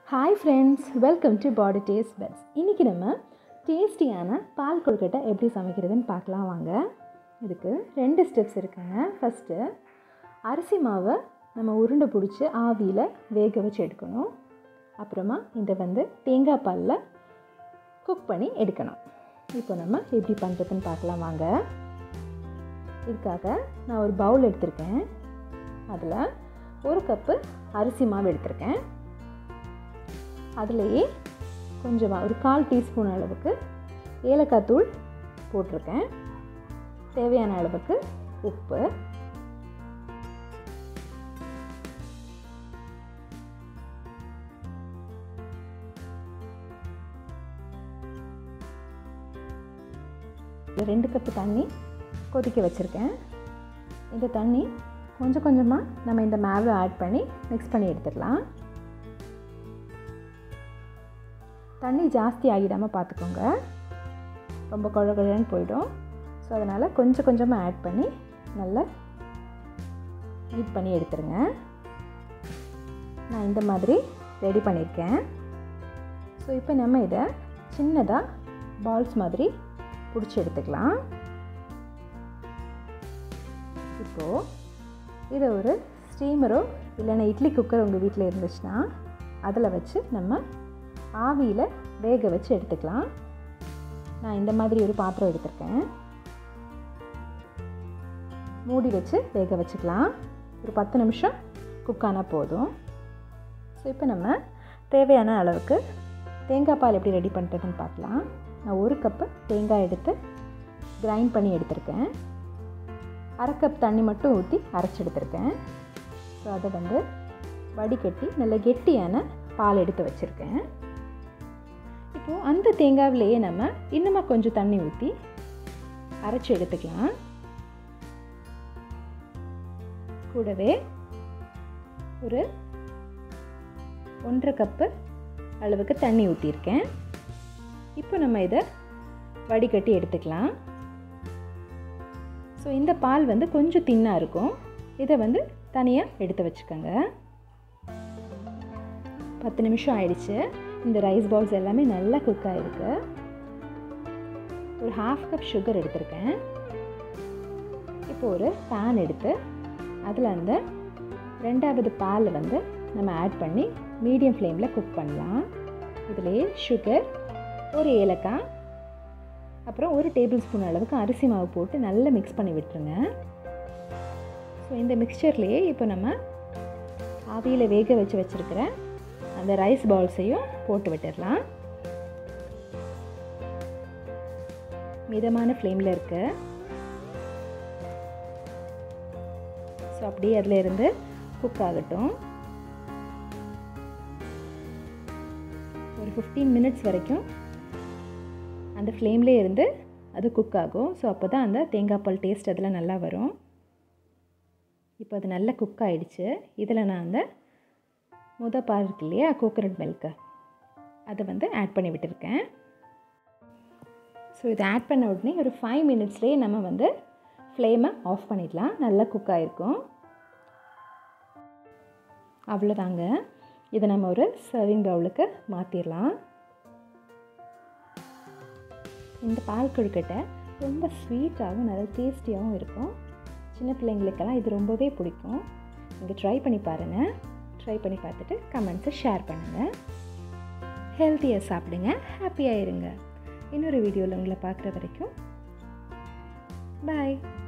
hi friends welcome to பாடி taste buds இன்றைக்கி நம்ம டேஸ்டியான பால் கொழுக்கட்டை எப்படி சமைக்கிறதுன்னு பார்க்கலாம் வாங்க இதுக்கு ரெண்டு ஸ்டெப்ஸ் இருக்குங்க ஃபஸ்ட்டு அரிசி மாவை நம்ம உருண்டை பிடிச்சி ஆவியில் வேக வச்சு எடுக்கணும் அப்புறமா இதை வந்து தேங்காய் பாலில் குக் பண்ணி எடுக்கணும் இப்போ நம்ம எப்படி பண்ணுறதுன்னு பார்க்கலாம் வாங்க இதுக்காக நான் ஒரு பவுல் எடுத்திருக்கேன் அதில் ஒரு கப்பு அரிசி மாவு எடுத்திருக்கேன் அதுலேயே கொஞ்சமாக ஒரு கால் டீஸ்பூன் அளவுக்கு ஏலக்காய் தூள் போட்டிருக்கேன் தேவையான அளவுக்கு உப்பு ரெண்டு கப்பு தண்ணி கொதிக்க வச்சுருக்கேன் இந்த தண்ணி கொஞ்சம் கொஞ்சமாக நம்ம இந்த மாவை ஆட் பண்ணி மிக்ஸ் பண்ணி எடுத்துடலாம் தண்ணி ஜாஸ்தி ஆகிடாமல் பார்த்துக்கோங்க ரொம்ப குழ குழன்னு போயிடும் ஸோ அதனால் கொஞ்சம் கொஞ்சமாக ஆட் பண்ணி நல்லா ஹீட் பண்ணி எடுத்துருங்க நான் இந்த மாதிரி ரெடி பண்ணியிருக்கேன் ஸோ இப்போ நம்ம இதை சின்னதாக பால்ஸ் மாதிரி பிடிச்சி எடுத்துக்கலாம் இப்போது இதை ஒரு ஸ்டீமரோ இல்லைன்னா இட்லி குக்கர் உங்கள் வீட்டில் இருந்துச்சுன்னா அதில் வச்சு நம்ம ஆவியில் வேக வச்சு எடுத்துக்கலாம் நான் இந்த மாதிரி ஒரு பாத்திரம் எடுத்திருக்கேன் மூடி வச்சு வேக வச்சுக்கலாம் ஒரு பத்து நிமிஷம் குக் ஆனால் போதும் ஸோ இப்போ நம்ம தேவையான அளவுக்கு தேங்காய் பால் எப்படி ரெடி பண்ணுறதுன்னு பார்க்கலாம் நான் ஒரு கப்பு தேங்காய் எடுத்து கிரைண்ட் பண்ணி எடுத்திருக்கேன் அரை கப் தண்ணி மட்டும் ஊற்றி அரைச்சி எடுத்திருக்கேன் ஸோ அதை வந்து வடிகட்டி நல்ல கெட்டியான பால் எடுத்து வச்சுருக்கேன் இப்போது அந்த தேங்காவிலேயே நம்ம இன்னுமா கொஞ்சம் தண்ணி ஊற்றி அரைச்சி எடுத்துக்கலாம் கூடவே ஒரு ஒன்றரை கப்பு அளவுக்கு தண்ணி ஊற்றிருக்கேன் இப்போ நம்ம இதை வடிகட்டி எடுத்துக்கலாம் ஸோ இந்த பால் வந்து கொஞ்சம் தின்னாக இருக்கும் இதை வந்து தனியாக எடுத்து வச்சுக்கோங்க பத்து நிமிஷம் ஆயிடுச்சு இந்த ரைஸ் பால்ஸ் எல்லாமே நல்லா குக் ஆகிருக்கு ஒரு ஹாஃப் கப் சுகர் எடுத்திருக்கேன் இப்போ ஒரு பேன் எடுத்து அதில் அந்த ரெண்டாவது பால் வந்து நம்ம ஆட் பண்ணி மீடியம் ஃப்ளேமில் குக் பண்ணலாம் இதிலே சுகர் ஒரு ஏலக்காய் அப்புறம் ஒரு டேபிள் ஸ்பூன் அளவுக்கு அரிசி மாவு போட்டு நல்லா மிக்ஸ் பண்ணி விட்டுருங்க ஸோ இந்த மிக்சர்லேயே இப்போ நம்ம ஆவியில் வேக வச்சு வச்சுருக்கிற அந்த ரைஸ் பால்ஸையும் போட்டு விட்டுடலாம் மிதமான ஃப்ளேமில் இருக்கு ஸோ அப்படியே அதில் இருந்து குக் ஆகட்டும் ஒரு ஃபிஃப்டீன் மினிட்ஸ் வரைக்கும் அந்த ஃப்ளேம்லேயே இருந்து அது குக் ஆகும் ஸோ அப்போ தான் அந்த தேங்காய் பால் டேஸ்ட் அதில் நல்லா வரும் இப்போ அது நல்லா குக் ஆகிடுச்சு இதில் நான் அந்த முத பால் இருக்கு இல்லையா கோகனட் மில்க்கு அதை வந்து ஆட் பண்ணி விட்டுருக்கேன் ஸோ இதை ஆட் பண்ண உடனே ஒரு ஃபைவ் மினிட்ஸ்லேயே நம்ம வந்து ஃப்ளேமை ஆஃப் பண்ணிடலாம் நல்லா குக் ஆகிருக்கும் அவ்வளோதாங்க இதை நம்ம ஒரு சர்விங் பவுலுக்கு மாற்றிடலாம் இந்த பால் கொழுக்கட்டை ரொம்ப ஸ்வீட்டாகவும் நல்லா டேஸ்டியாகவும் இருக்கும் சின்ன பிள்ளைங்களுக்கெல்லாம் இது ரொம்பவே பிடிக்கும் நீங்கள் ட்ரை பண்ணி பாருங்கள் ட்ரை பண்ணி பார்த்துட்டு கமெண்ட்ஸை ஷேர் பண்ணுங்கள் ஹெல்த்தியாக சாப்பிடுங்க ஹாப்பியாக இருங்க இன்னொரு வீடியோவில் உங்களை பார்க்குற வரைக்கும் பாய்